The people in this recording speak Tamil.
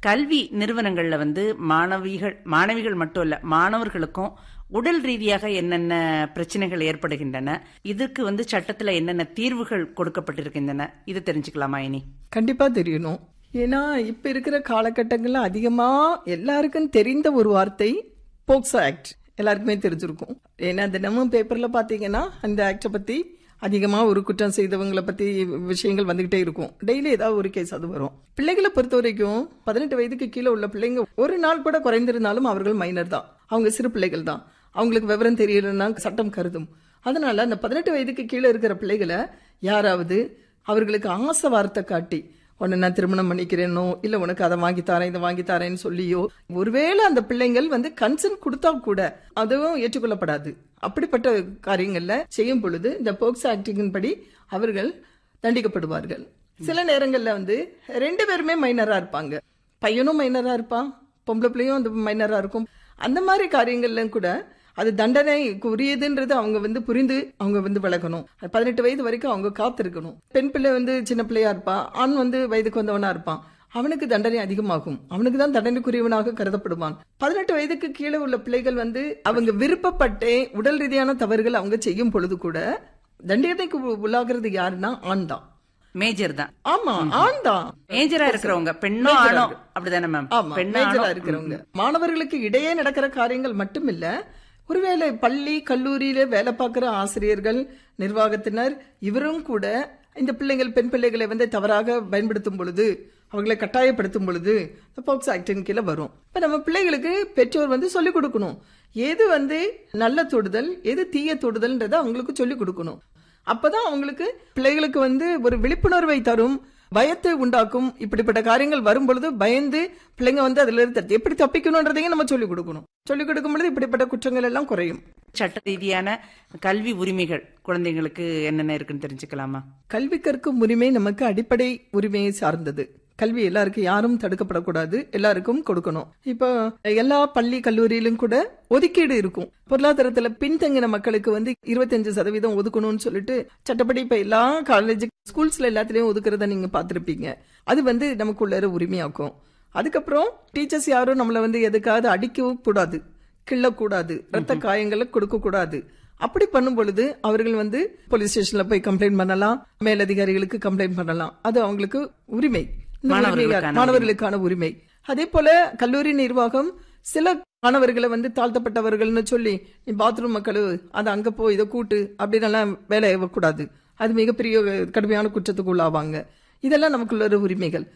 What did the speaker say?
கல்வி நிறுவனங்கள்ல வந்து மாணவிகள் மாணவிகள் மட்டும் இல்ல மாணவர்களுக்கும் உடல் ரீதியாக என்னென்ன பிரச்சனைகள் ஏற்படுகின்றன இதுக்கு வந்து சட்டத்துல என்னென்ன தீர்வுகள் கொடுக்கப்பட்டிருக்கின்றன இது தெரிஞ்சுக்கலாமா இனி கண்டிப்பா தெரியணும் ஏன்னா இப்ப இருக்கிற காலகட்டங்கள்ல அதிகமா எல்லாருக்கும் தெரிந்த ஒரு வார்த்தை போக்சோ ஆக்ட் எல்லாருக்குமே தெரிஞ்சிருக்கும் ஏன்னா தினமும் பேப்பர்ல பாத்தீங்கன்னா அந்த ஆக்டை பத்தி அதிகமா ஒரு குற்றம் செய்தவங்களை பத்தி விஷயங்கள் வந்துகிட்டே இருக்கும் டெய்லி ஏதாவது ஒரு கேஸ் அது வரும் பிள்ளைகளை பொறுத்த வரைக்கும் பதினெட்டு வயதுக்கு கீழே உள்ள பிள்ளைங்க ஒரு நாள் கூட குறைந்திருந்தாலும் அவர்கள் மைனர் தான் அவங்க சிறு பிள்ளைகள் தான் அவங்களுக்கு விவரம் தெரியலன்னா சட்டம் கருதும் அதனால அந்த பதினெட்டு வயதுக்கு கீழே இருக்கிற பிள்ளைகளை யாராவது அவர்களுக்கு ஆசை வார்த்தை காட்டி உன்னை நான் திருமணம் பண்ணிக்கிறேனோ இல்ல உனக்கு அதை வாங்கி தரேன் இதை வாங்கி தரேன்னு சொல்லியோ ஒருவேளை அந்த பிள்ளைங்கள் வந்து கன்சென்ட் கொடுத்தா கூட அதுவும் ஏற்றுக்கொள்ளப்படாது அப்படிப்பட்ட காரியங்கள்ல செய்யும் பொழுது இந்த போக்ஸ் ஆக்டிங்கின் படி அவர்கள் தண்டிக்கப்படுவார்கள் சில நேரங்கள்ல வந்து ரெண்டு பேருமே மைனரா இருப்பாங்க பையனும் மைனரா இருப்பான் பொம்பளை பிள்ளையும் அந்த மைனரா இருக்கும் அந்த மாதிரி காரியங்கள்ல கூட அது தண்டனைக்கு உரியதுன்றது அவங்க வந்து புரிந்து அவங்க வந்து விலகணும் பதினெட்டு வயது வரைக்கும் அவங்க காத்திருக்கணும் பெண் பிள்ளை வந்து சின்ன பிள்ளையா இருப்பான் ஆண் வந்து வயதுக்கு வந்தவனா இருப்பான் அவனுக்கு தண்டனை அதிகமாகும் அவனுக்கு தான் தண்டனைக்குரியவனாக கருதப்படுவான் பதினெட்டு வயதுக்கு கீழே உள்ள பிள்ளைகள் வந்து அவங்க விருப்பப்பட்டே உடல் ரீதியான தவறுகள் அவங்க செய்யும் பொழுது கூட தண்டனைக்கு உள்ளாகிறது யாருன்னா ஆண் தான் மேஜர் தான் ஆமா ஆண் தான் மேஜரா இருக்கிறவங்க பெண்ணோ ஆணோ அப்படிதானே மேம் ஆமா பெண்ணோ மேஜரா ஆணோ இருக்கிறவங்க மாணவர்களுக்கு இடையே நடக்கிற காரியங்கள் மட்டும் இல்ல ஒருவேளை பள்ளி கல்லூரியில வேலை பார்க்கிற ஆசிரியர்கள் நிர்வாகத்தினர் இவரும் கூட இந்த பிள்ளைகள் பெண் பிள்ளைகளை வந்து தவறாக பயன்படுத்தும் பொழுது அவர்களை கட்டாயப்படுத்தும் பொழுது இந்த போக்ஸ் ஆக்டின் கீழே வரும் இப்ப நம்ம பிள்ளைகளுக்கு பெற்றோர் வந்து சொல்லிக் கொடுக்கணும் எது வந்து நல்ல தொடுதல் எது தீய தொடுதல்ன்றதை அவங்களுக்கு சொல்லிக் கொடுக்கணும் அப்பதான் அவங்களுக்கு பிள்ளைகளுக்கு வந்து ஒரு விழிப்புணர்வை தரும் பயத்தை உண்டாக்கும் இப்படிப்பட்ட காரியங்கள் வரும் பொழுது பயந்து பிள்ளைங்க வந்து அதுல இருந்து தப்பி- எப்படி தப்பிக்கணும்ன்றதையும் நம்ம சொல்லிக் கொடுக்கணும் சொல்லிக் கொடுக்கும் பொழுது இப்படிப்பட்ட குற்றங்கள் எல்லாம் குறையும் சட்ட ரீதியான கல்வி உரிமைகள் குழந்தைங்களுக்கு என்னென்ன இருக்குன்னு தெரிஞ்சுக்கலாமா கல்வி கற்கும் உரிமை நமக்கு அடிப்படை உரிமையை சார்ந்தது கல்வி எல்லாருக்கும் யாரும் தடுக்கப்படக்கூடாது எல்லாருக்கும் கொடுக்கணும் இப்போ எல்லா பள்ளி கல்லூரியிலும் கூட ஒதுக்கீடு இருக்கும் பொருளாதாரத்துல பின்தங்கின மக்களுக்கு வந்து இருபத்தஞ்சு சதவீதம் ஒதுக்கணும்னு சொல்லிட்டு சட்டப்படி இப்ப எல்லா காலேஜ் ஸ்கூல்ஸ்ல எல்லாத்துலயும் ஒதுக்குறத நீங்க பார்த்திருப்பீங்க அது வந்து நமக்குள்ள உரிமையாக்கும் அதுக்கப்புறம் டீச்சர்ஸ் யாரும் நம்மள வந்து எதுக்காவது அடிக்கவும் கூடாது கிள்ளக்கூடாது ரத்த காயங்களை கொடுக்க கூடாது அப்படி பண்ணும் பொழுது அவர்கள் வந்து போலீஸ் ஸ்டேஷன்ல போய் கம்ப்ளைண்ட் பண்ணலாம் மேலதிகாரிகளுக்கு கம்ப்ளைண்ட் பண்ணலாம் அது அவங்களுக்கு உரிமை இந்த மாணவர்களுக்கான உரிமை- மாணவர்களுக்கான உரிமை அதே போல கல்லூரி நிர்வாகம் சில மாணவர்களை வந்து தாழ்த்தப்பட்டவர்கள்னு சொல்லி நீ பாத்ரூம் மக்களு அது அங்க போ இதை கூட்டு அப்படின்னு எல்லாம் வேலை கூடாது அது மிகப்பெரிய கடுமையான குற்றத்துக்கு உள்ளாவாங்க இதெல்லாம் நமக்குள்ள ஒரு உரிமைகள்